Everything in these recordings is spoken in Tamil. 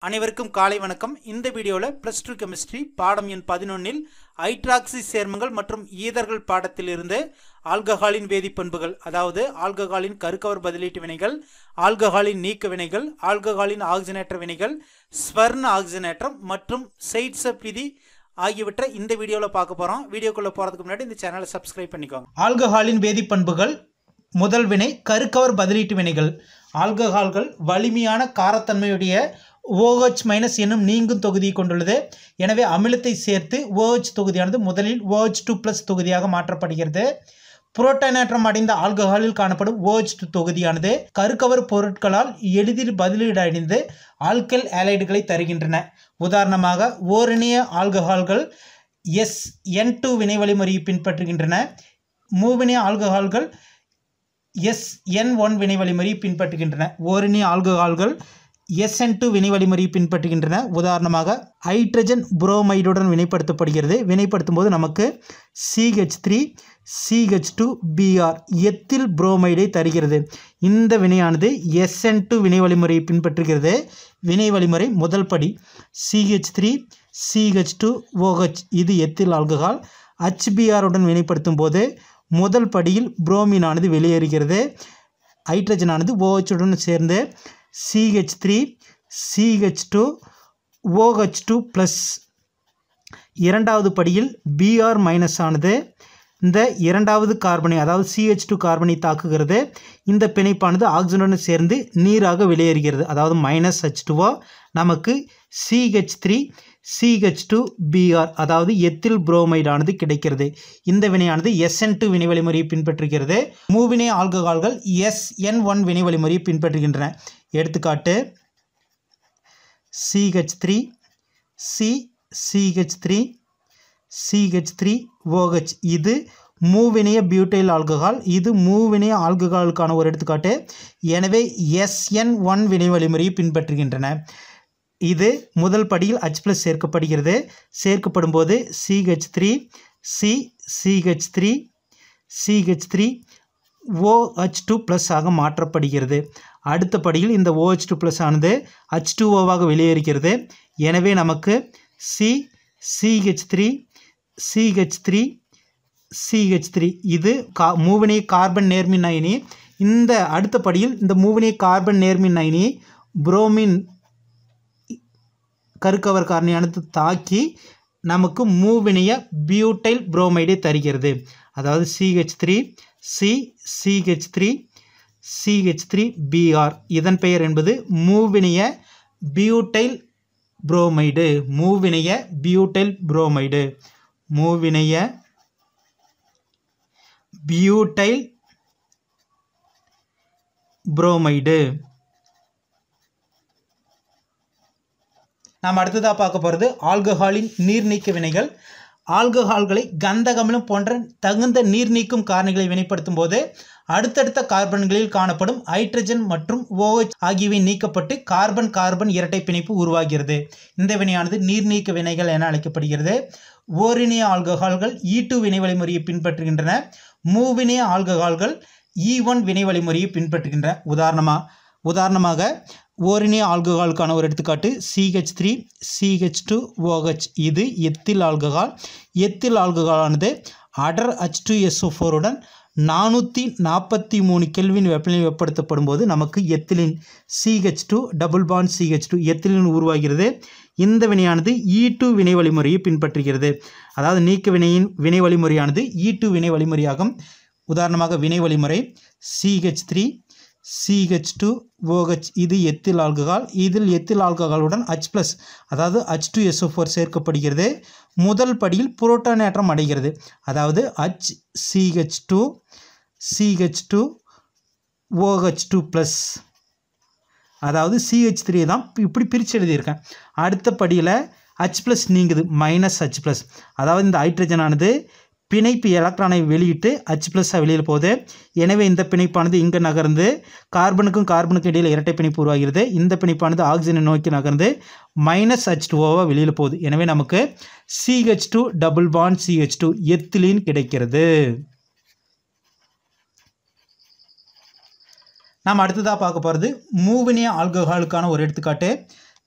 அனைவருக்கும் காலை வணக்கம் இந்த வீடியோவில் ப்ளஸ் டூ கெமிஸ்ட்ரி பாடம் எண் பதினொன்னில் ஹைட்ராக்சி சேர்மங்கள் மற்றும் ஈதர்கள் பாடத்திலிருந்து ஆல்கஹாலின் வேதிப்பண்புகள் அதாவது ஆல்கஹாலின் கருக்கவர் பதிலீட்டு வினைகள் ஆல்கஹாலின் நீக்க வினைகள் ஆல்கஹாலின் ஆக்சினேற்ற வினைகள் ஸ்வர்ண ஆக்சினேற்றம் மற்றும் சைட்ஸப் விதி ஆகியவற்றை இந்த வீடியோவில் பார்க்க போகிறோம் வீடியோக்குள்ளே போகிறதுக்கு முன்னாடி இந்த சேனலை சப்ஸ்கிரைப் பண்ணிக்கோங்க ஆல்கஹாலின் வேதிப்பண்புகள் முதல் வினை கருக்கவர் பதிலீட்டு வினைகள் ஆல்கஹால்கள் வலிமையான காரத்தன்மையுடைய OH மைனஸ் என்னும் நீங்கும் தொகுதியை கொண்டுள்ளது எனவே அமிலத்தை சேர்த்து OH தொகுதியானது முதலில் OH டூ ப்ளஸ் தொகுதியாக மாற்றப்படுகிறது புரோட்டானேற்றம் அடைந்த ஆல்கஹாலில் காணப்படும் OH டூ தொகுதியானது கருக்கவர் பொருட்களால் எளிதில் பதிலீடு அடைந்து ஆல்கல் ஆலைடுகளை தருகின்றன உதாரணமாக ஓரிணைய ஆல்கஹால்கள் எஸ் என் டூ வினை வழிமுறையை பின்பற்றுகின்றன மூவிணைய ஆல்கஹால்கள் எஸ் என் ஒன் வினை வழிமுறையை பின்பற்றுகின்றன ஓரிணைய ஆல்கஹால்கள் எஸ்என் டூ வினை வழிமுறையை பின்பற்றுகின்றன உதாரணமாக ஹைட்ரஜன் புரோமைடுடன் வினைப்படுத்தப்படுகிறது வினைப்படுத்தும் போது நமக்கு C H three C H two B R ethyl புரோமைடை தருகிறது இந்த வினையானது எஸ்என் டூ வினை வழிமுறையை பின்பற்றுகிறது வினை வழிமுறை முதல் படி C H three C H two O H இது எத்தில் ஆல்கஹால் ஹச்பிஆருடன் வினைப்படுத்தும் போது முதல் படியில் புரோமினானது வெளியேறுகிறது ஹைட்ரஜனானது ஓஹெச்சுடன் சேர்ந்து C H three C H two O H two plus இரண்டாவது படியில் பிஆர் மைனஸ் ஆனது இந்த இரண்டாவது கார்பனை அதாவது சிஹெச் டூ கார்பனை தாக்குகிறது இந்த பிணைப்பானது ஆக்சிஜனுடன் சேர்ந்து நீராக வெளியேறுகிறது அதாவது மைனஸ் ஹெச் டூஓ நமக்கு C H three C H two B R அதாவது எத்தில் புரோமைடானது கிடைக்கிறது இந்த வினையானது எஸ்என் டூ வினை வழிமுறையை பின்பற்றுகிறது மூவினை ஆல்கஹால்கள் எஸ்என் ஒன் வினை வழிமுறையை பின்பற்றுகின்றன எடுத்துக்காட்டு C H three C C H three C H three O H இது மூவினைய பியூட்டைல் ஆல்கஹால் இது மூவினைய ஆல்கஹாலுக்கான ஒரு எடுத்துக்காட்டு எனவே எஸ்என் ஒன் வினை வழிமுறையை பின்பற்றுகின்றன இது முதல் படியில் H ப்ளஸ் சேர்க்கப்படுகிறது சேர்க்கப்படும் போது C H three C C H three C H three O H two plus ஆக மாற்றப்படுகிறது அடுத்த படியில் இந்த OH டூ ப்ளஸ் ஆனது ஹச் டூ ஓவாக வெளியேறுகிறது எனவே நமக்கு C C H three C H three C H three இது கா மூவினை கார்பன் நேர்மின் அயனி இந்த அடுத்த படியில் இந்த மூவினை கார்பன் நேர்மின் அயனி புரோமின் கருக்கவர் காரணியானது தாக்கி நமக்கு மூவினைய பியூட்டைல் புரோமைடை தருகிறது அதாவது C H three C C H three C H three B R இதன் பெயர் என்பது மூவினைய பியூட்டைல் புரோமைடு மூவினைய பியூட்டைல் புரோமைடு மூவினைய பியூட்டைல் புரோமைடு நாம் அடுத்ததாக பார்க்க போகிறது ஆல்கஹாலின் நீர் நீக்க வினைகள் ஆல்கஹால்களை கந்தகமிலம் போன்ற தகுந்த நீர் நீக்கும் காரணிகளை வினைப்படுத்தும் போது அடுத்தடுத்த கார்பன்களில் காணப்படும் ஹைட்ரஜன் மற்றும் OH ஆகியவை நீக்கப்பட்டு கார்பன் கார்பன் இரட்டை பிணைப்பு உருவாகிறது இந்த வினையானது நீர் நீக்க வினைகள் என அழைக்கப்படுகிறது ஓரிணைய ஆல்கஹால்கள் இ டூ வினை வழிமுறையை பின்பற்றுகின்றன மூவிணைய ஆல்கஹால்கள் இ ஒன் வினை வழிமுறையை பின்பற்றுகின்றன உதாரணமாக உதாரணமாக ஓரிணைய ஆல்கஹாலுக்கான ஒரு எடுத்துக்காட்டு C H three C H two O H இது எத்தில் ஆல்கஹால் எத்தில் ஆல்கஹாலானது அடர் ஹச் டூ எஸ்ஓ ஃபோருடன் நானூற்றி நாற்பத்தி மூணு கெல்வின் வெப்பநிலை வெப்பப்படுத்தப்படும் போது நமக்கு ethylene C H two double bond C H two ethylene உருவாகிறது இந்த வினையானது இ டூ வினை வழிமுறையை பின்பற்றுகிறது அதாவது நீக்க வினையின் வினை வழிமுறையானது இ டூ வினை வழிமுறையாகும் உதாரணமாக வினை வழிமுறை C H three C H two O H இது எத்தில் ஆல்கஹால் இதில் எத்தில் ஆல்கஹாலுடன் H ப்ளஸ் அதாவது H டூ எஸ்ஓ ஃபோர் சேர்க்கப்படுகிறது முதல் படியில் புரோட்டானேற்றம் அடைகிறது அதாவது H C H two C H two O H two plus அதாவது சிஹெச் த்ரீ தான் இப்படி பிரித்து எழுதியிருக்கேன் அடுத்த படியில் H ப்ளஸ் நீங்குது மைனஸ் H ப்ளஸ் அதாவது இந்த ஹைட்ரஜனானது பிணைப்பு எலக்ட்ரானை வெளியிட்டு H ப்ளஸ்ஸாக வெளியில் போகுது எனவே இந்த பிணைப்பானது இங்கே நகர்ந்து கார்பனுக்கும் கார்பனுக்கும் இடையில் இரட்டை பிணைப்பு உருவாகிறது இந்த பிணைப்பானது ஆக்சிஜனை நோக்கி நகர்ந்து மைனஸ் ஹச் டூஓவாக வெளியில் போகுது எனவே நமக்கு C H two double bond C H two ethylene கிடைக்கிறது நாம் அடுத்ததாக பார்க்க போகிறது மூவினிய ஆல்கஹாலுக்கான ஒரு எடுத்துக்காட்டு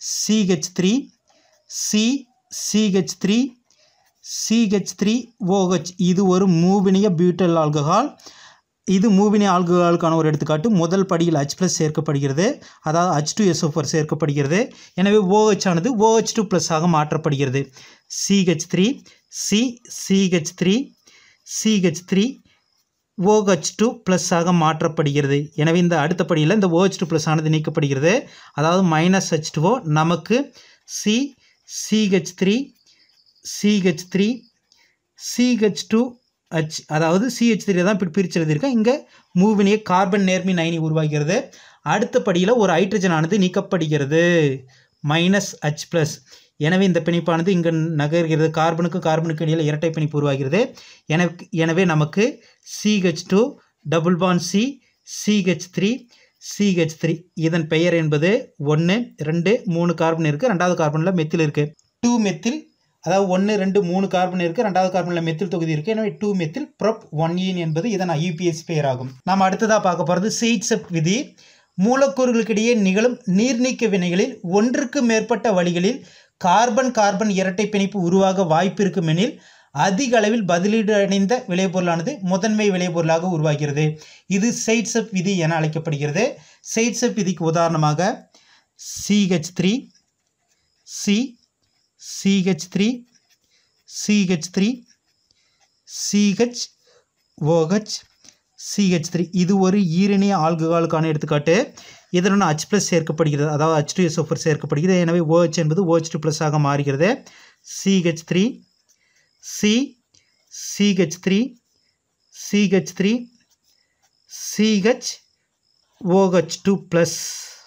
C H three C C H three C H three O H இது ஒரு மூவினிய பியூட்டல் ஆல்கஹால் இது மூவினி ஆல்கஹாலுக்கான ஒரு எடுத்துக்காட்டு முதல் படியில் H ப்ளஸ் சேர்க்கப்படுகிறது அதாவது H டூ எஸ்ஓஃபர் சேர்க்கப்படுகிறது எனவே OH ஆனது OH டூ ப்ளஸ்ஸாக மாற்றப்படுகிறது C H three C C H three C H three OH two ப்ளஸ்ஸாக மாற்றப்படுகிறது எனவே இந்த அடுத்த படியில் இந்த OH டூ ப்ளஸ் ஆனது நீக்கப்படுகிறது அதாவது மைனஸ் ஹெச் டூஓ நமக்கு C C H three C H three C H two H அதாவது சிஹெச் த்ரீ தான் இப்படி பிரித்து எழுதியிருக்கேன் இங்கே மூவினிய கார்பன் நேர்மின் அயனி உருவாகிறது அடுத்த படியில் ஒரு ஹைட்ரஜன் ஆனது நீக்கப்படுகிறது மைனஸ் ஹச் ப்ளஸ் எனவே இந்த பிணைப்பானது இங்கே நகர்கிறது கார்பனுக்கு கார்பனுக்கு இடையில் இரட்டை பிணைப்பு உருவாகிறது எனக்கு எனவே நமக்கு C H two double bond C C H three C H three இதன் பெயர் என்பது ஒன்று ரெண்டு மூணு கார்பன் இருக்குது ரெண்டாவது கார்பனில் மெத்தில் இருக்குது டூ மெத்தில் அதாவது ஒன்று ரெண்டு மூணு கார்பன் இருக்குது ரெண்டாவது கார்பனில் மெத்தில் தொகுதி இருக்குது எனவே two methyl prop one ene என்பது இதன் ஐயூபிஎஸ் பெயர் ஆகும் நாம் அடுத்ததாக பார்க்க போகிறது சீட்ஸப் விதி மூலக்கூறுகளுக்கிடையே நிகழும் நீர்நீக்க வினைகளில் ஒன்றுக்கு மேற்பட்ட வழிகளில் கார்பன் கார்பன் இரட்டை பிணைப்பு உருவாக வாய்ப்பு இருக்கும் எனில் அதிக அளவில் பதிலீடு அடைந்த விளைபொருளானது முதன்மை விளைபொருளாக உருவாகிறது இது சைட்ஸப் விதி என அழைக்கப்படுகிறது சைட்ஸப் விதிக்கு உதாரணமாக C H three C C H three C H three C H O H C H three இது ஒரு ஈரணிய ஆல்கஹாலுக்கான எடுத்துக்காட்டு இதனுடன் H ப்ளஸ் சேர்க்கப்படுகிறது அதாவது H டூ எஸ்ஓஃபர் சேர்க்கப்படுகிறது எனவே OH என்பது OH டூ ப்ளஸ் ஆக மாறுகிறது C H three C C H three C H three C H O H two plus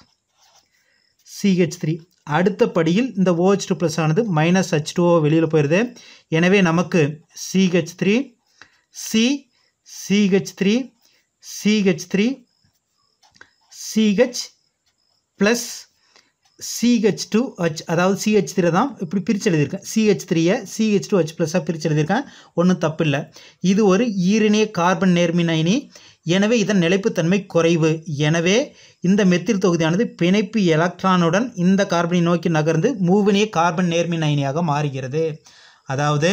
C H three அடுத்த படியில் இந்த OH டூ ப்ளஸ் ஆனது மைனஸ் ஹச் டூஓ வெளியில் போயிடுது எனவே நமக்கு C H three C C H three C H three C H plus C H two H அதாவது சிஹெச் த்ரீ தான் இப்படி பிரித்து எழுதியிருக்கேன் சிஹெச் த்ரீயை சிஹெச் டூ ஹச் ப்ளஸ்ஸாக பிரித்து எழுதியிருக்கேன் ஒன்றும் தப்பில்லை இது ஒரு ஈரணிய கார்பன் நேர்மின் அயனி எனவே இதன் நிலைப்புத்தன்மை குறைவு எனவே இந்த மெத்தில் தொகுதியானது பிணைப்பு எலக்ட்ரானுடன் இந்த கார்பனை நோக்கி நகர்ந்து மூவினிய கார்பன் நேர்மின் அயனியாக மாறுகிறது அதாவது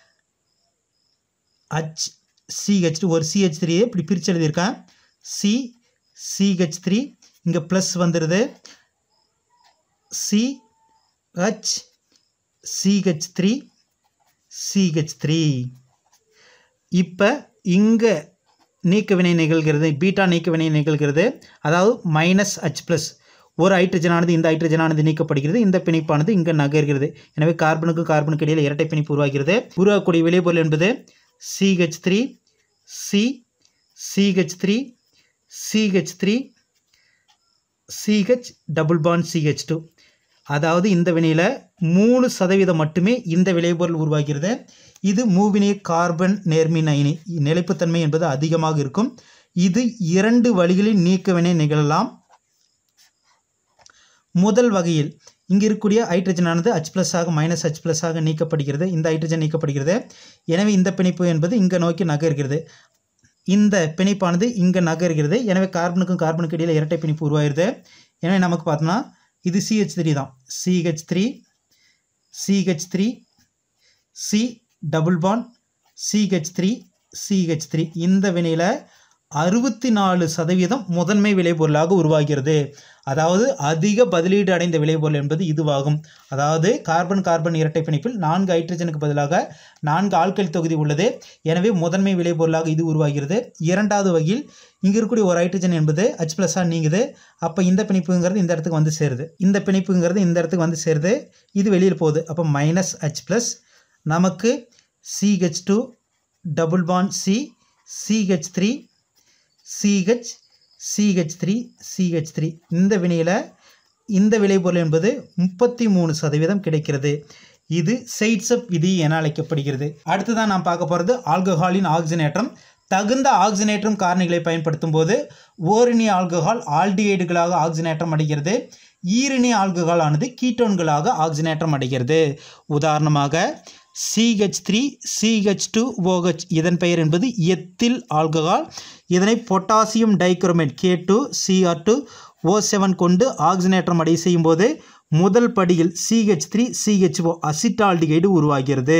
ஹச் சிஹெச் டூ ஒரு சிஹெச் த்ரீயை இப்படி பிரித்து எழுதியிருக்கேன் சி சிஹெச் த்ரீ இங்கே ப்ளஸ் வந்துடுது C H C H three C H three இப்போ இங்கே நீக்க வினை நிகழ்கிறது பீட்டா நீக்க வினை நிகழ்கிறது அதாவது மைனஸ் ஹச் ப்ளஸ் ஒரு ஹைட்ரஜனானது இந்த ஹைட்ரஜனானது நீக்கப்படுகிறது இந்த பிணைப்பானது இங்கே நகர்கிறது எனவே கார்பனுக்கு கார்பனுக்கு இடையில் இரட்டை பிணைப்பு உருவாகிறது உருவாகக்கூடிய விளைபொருள் என்பது C H three C C H three C H three C H double bond C H two அதாவது இந்த வினையில் மூணு சதவீதம் மட்டுமே இந்த விளைபொருள் உருவாகிறது இது மூவினை கார்பன் நேர்மின் அயனி நிலைப்புத்தன்மை என்பது அதிகமாக இருக்கும் இது இரண்டு வழிகளில் நீக்க வினை நிகழலாம் முதல் வகையில் இங்கே இருக்கக்கூடிய ஹைட்ரஜனானது H ப்ளஸ்ஸாக மைனஸ் H ப்ளஸ்ஸாக நீக்கப்படுகிறது இந்த ஹைட்ரஜன் நீக்கப்படுகிறது எனவே இந்த பிணைப்பு என்பது இங்கே நோக்கி நகர்கிறது இந்த பிணைப்பானது இங்கே நகர்கிறது எனவே கார்பனுக்கும் கார்பனுக்கு இடையில் இரட்டை பிணைப்பு உருவாகிறது எனவே நமக்கு பார்த்தோம்னா இது சிஹெச் த்ரீ தான் C H three C H three C double bond C H three C H three இந்த வினையில் அறுபத்தி நாலு சதவீதம் முதன்மை விளைபொருளாக உருவாகிறது அதாவது அதிக பதிலீடு அடைந்த விளைபொருள் என்பது இதுவாகும் அதாவது கார்பன் கார்பன் இரட்டை பிணைப்பில் நான்கு ஹைட்ரஜனுக்கு பதிலாக நான்கு ஆல்கல் தொகுதி உள்ளது எனவே முதன்மை விளைபொருளாக இது உருவாகிறது இரண்டாவது வகையில் இங்கே இருக்கக்கூடிய ஒரு ஹைட்ரஜன் என்பது ஹச் ப்ளஸ்ஸாக நீங்குது அப்போ இந்த பிணைப்புங்கிறது இந்த இடத்துக்கு வந்து சேருது இந்த பிணைப்புங்கிறது இந்த இடத்துக்கு வந்து சேருது இது வெளியில் போகுது அப்போ மைனஸ் ஹச் ப்ளஸ் நமக்கு C H two double bond C C H three C H C H three C H three இந்த வினையில் இந்த விளைபொருள் என்பது முப்பத்தி மூணு சதவீதம் கிடைக்கிறது இது சைட்ஸப் விதி என அழைக்கப்படுகிறது அடுத்ததான் நாம் பார்க்க போகிறது ஆல்கஹாலின் ஆக்சினேற்றம் தகுந்த ஆக்சினேற்றம் காரணிகளை பயன்படுத்தும் போது ஓரினி ஆல்கஹால் ஆல்டிஹைடுகளாக ஆக்சினேற்றம் அடைகிறது ஈரினி ஆல்கஹால் ஆனது கீட்டோன்களாக ஆக்சினேற்றம் அடைகிறது உதாரணமாக C H three C H two O H இதன் பெயர் என்பது எத்தில் ஆல்கஹால் இதனை potassium dichromate K two C R two O seven கொண்டு ஆக்சினேற்றம் அடை செய்யும்போது முதல் படியில் சிஹெச் த்ரீ சிஹெச்ஓ அசிட்டால்டிகைடு உருவாகிறது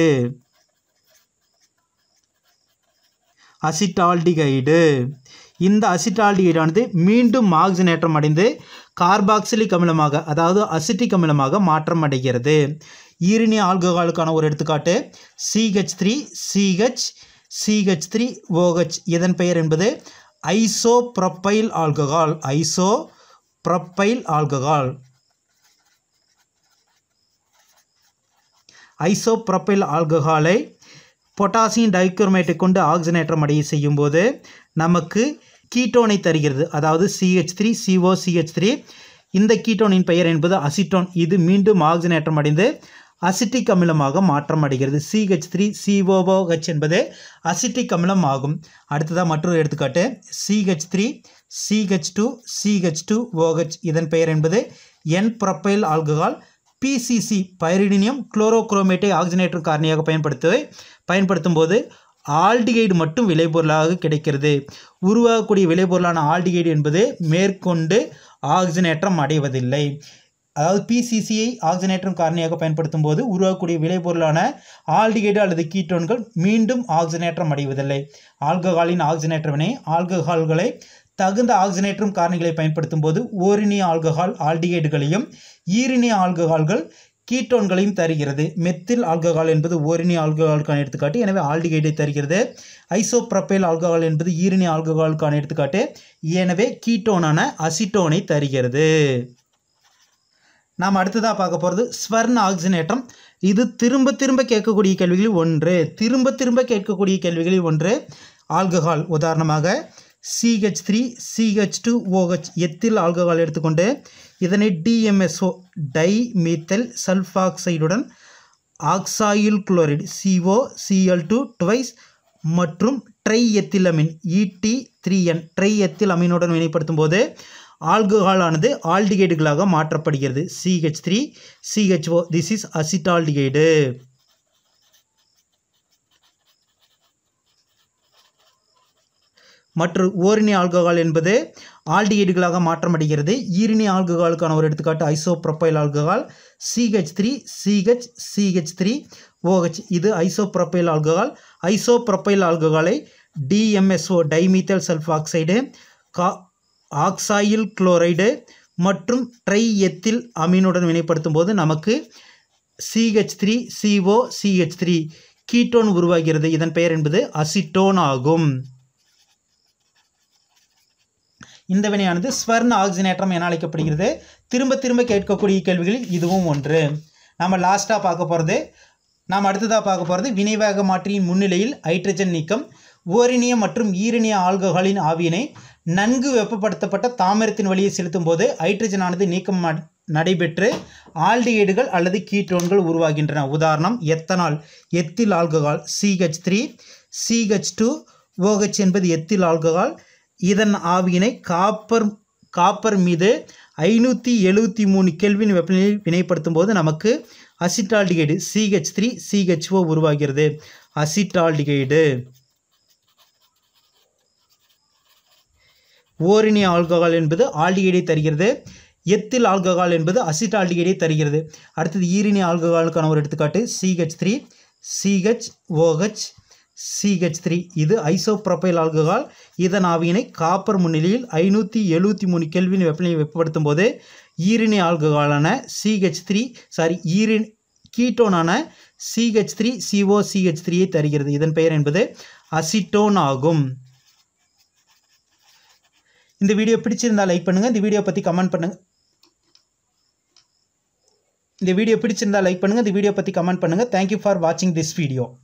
அசிட்டால்டிகைடு இந்த அசிட்டால்டிகைடானது மீண்டும் ஆக்சினேற்றம் அடைந்து கார்பாக்சிலிக் அமிலமாக அதாவது அசிட்டிக் அமிலமாக மாற்றம் அடைகிறது ஈரினி ஆல்கஹாலுக்கான ஒரு எடுத்துக்காட்டு C H three C H C H three O H இதன் பெயர் என்பது isopropyl alcohol isopropyl alcohol isopropyl ஆல்கஹாலை பொட்டாசியம் டைக்ரோமேட்டை கொண்டு ஆக்சினேற்றம் அடைய செய்யும்போது நமக்கு கீட்டோனை தருகிறது அதாவது C H three C O C H three இந்த கீட்டோனின் பெயர் என்பது அசிட்டோன் இது மீண்டும் ஆக்சினேற்றம் அடைந்து அசிட்டிக் அமிலமாக மாற்றம் அடைகிறது சிஹெச் த்ரீ சிஓஓஹெச் என்பது அசிட்டிக் அமிலம் ஆகும் அடுத்ததாக மற்றொரு எடுத்துக்காட்டு C H three C H two C H two O H இதன் பெயர் என்பது n propyl alcohol P C C pyridinium குளோரோக்ரோமேட்டை ஆக்சினேட்டர் காரணியாக பயன்படுத்த பயன்படுத்தும் போது ஆல்டிகைடு மட்டும் விளைபொருளாக கிடைக்கிறது உருவாகக்கூடிய விளைபொருளான ஆல்டிகைடு என்பது மேற்கொண்டு ஆக்சினேற்றம் அடைவதில்லை அதாவது பிசிசியை ஆக்சினேற்றம் காரணியாக பயன்படுத்தும் போது உருவாகக்கூடிய விளைபொருளான ஆல்டிகைடு அல்லது கீட்டோன்கள் மீண்டும் ஆக்சினேற்றம் அடைவதில்லை ஆல்கஹாலின் ஆக்சினேற்ற வினை ஆல்கஹால்களை தகுந்த ஆக்சினேற்றும் காரணிகளை பயன்படுத்தும் போது ஓரினிய ஆல்கஹால் ஆல்டிகைடுகளையும் ஈரினிய ஆல்கஹால்கள் கீட்டோன்களையும் தருகிறது மெத்தில் ஆல்கஹால் என்பது ஓரினிய ஆல்கஹாலுக்கான எடுத்துக்காட்டு எனவே ஆல்டிகைடை தருகிறது ஐசோப்ரப்பைல் ஆல்கஹால் என்பது ஈரினிய ஆல்கஹாலுக்கான எடுத்துக்காட்டு எனவே கீட்டோனான அசிட்டோனை தருகிறது நாம் அடுத்ததாக பார்க்க போகிறது ஸ்வர்ண ஆக்சினேற்றம் இது திரும்ப திரும்ப கேட்கக்கூடிய கேள்விகளில் ஒன்று திரும்ப திரும்ப கேட்கக்கூடிய கேள்விகளில் ஒன்று ஆல்கஹால் உதாரணமாக C H three C H two O H ethyl alcohol எடுத்துக்கொண்டு இதனை டிஎம்எஸ்ஓ டை மீத்தல் சல்ஃபாக்சைடுடன் oxalyl chloride C O C L two twice மற்றும் triethylamine E T three N triethyl அமீனுடன் வினைப்படுத்தும் போது ஆல்கஹாலானது ஆல்டிகைடுகளாக மாற்றப்படுகிறது C H three C H O this is acetaldehyde மற்றும் ஓரினி ஆல்கஹால் என்பது ஆல்டிகைடுகளாக மாற்றமடைகிறது ஈரினி ஆல்கஹாலுக்கான ஒரு எடுத்துக்காட்டு isopropyl alcohol C H three C H C H three O H இது ஐசோப்ரொப்பைல் ஆல்கஹால் ஐசோப்ரொப்பைல் ஆல்கஹாலை டிஎம்எஸ்ஓ டைமீத்தல் சல்ஃபாக்சைடு கா ஆக்சாயில் குளோரைடு மற்றும் ட்ரை எத்தில் அமீனுடன் வினைப்படுத்தும் போது நமக்கு C H three C O C H three ketone உருவாகிறது இதன் பெயர் என்பது அசிட்டோன் ஆகும் இந்த வினையானது ஸ்வர்ண ஆக்சினேற்றம் என அழைக்கப்படுகிறது திரும்ப திரும்ப கேட்கக்கூடிய கேள்விகளில் இதுவும் ஒன்று நம்ம லாஸ்ட்டாக பார்க்க போகிறது நாம் அடுத்ததாக பார்க்க போகிறது வினைவேக மாற்றியின் முன்னிலையில் ஹைட்ரஜன் நீக்கம் ஓரினிய மற்றும் ஈரணிய ஆல்கஹாலின் ஆவியினை நன்கு வெப்பப்படுத்தப்பட்ட தாமிரத்தின் வழியை செலுத்தும் போது ஹைட்ரஜனானது நீக்கம் ம- நடைபெற்று ஆல்டிகைடுகள் அல்லது கீட்டோன்கள் உருவாகின்றன உதாரணம் ethanol ethyl alcohol C H three C H two O H என்பது எத்தில் ஆல்கஹால் இதன் ஆவியினை காப்பர் காப்பர் மீது ஐநூற்றி எழுபத்தி மூணு கெல்வின் வெப்பநிலையில் வினைப்படுத்தும் போது நமக்கு அசிட்டால்டிகைடு சிஹெச் த்ரீ சிஹெச்ஓ உருவாகிறது அசிட்டால்டிகைடு ஓரினி ஆல்கஹால் என்பது ஆல்டிகைடை தருகிறது எத்தில் ஆல்கஹால் என்பது அசிட்டால்டிகைடை தருகிறது அடுத்தது ஈரினி ஆல்கஹாலுக்கான ஒரு எடுத்துக்காட்டு C H three C H O H C H three இது ஐசோப்ரொப்பைல் ஆல்கஹால் இதன் ஆவியினை காப்பர் முன்னிலையில் ஐநூற்றி எழுபத்தி மூணு கெல்வின் வெப்பநிலை வெப்பப்படுத்தும் போது ஈரினி ஆல்கஹாலான சிஹெச் த்ரீ சாரி ஈரின் கீட்டோனான சிஹெச் த்ரீ சிஓ சிஹெச் த்ரீயை தருகிறது இதன் பெயர் என்பது அசிட்டோன் ஆகும் இந்த வீடியோ பிடிச்சிருந்தா லைக் பண்ணுங்கள் இந்த வீடியோ பற்றி கமெண்ட் பண்ணுங்கள் இந்த வீடியோ பிடிச்சிருந்தா லைக் பண்ணுங்கள் இந்த வீடியோ பற்றி கமெண்ட் பண்ணுங்கள் தேங்க்யூ ஃபார் வாட்சிங் திஸ் வீடியோ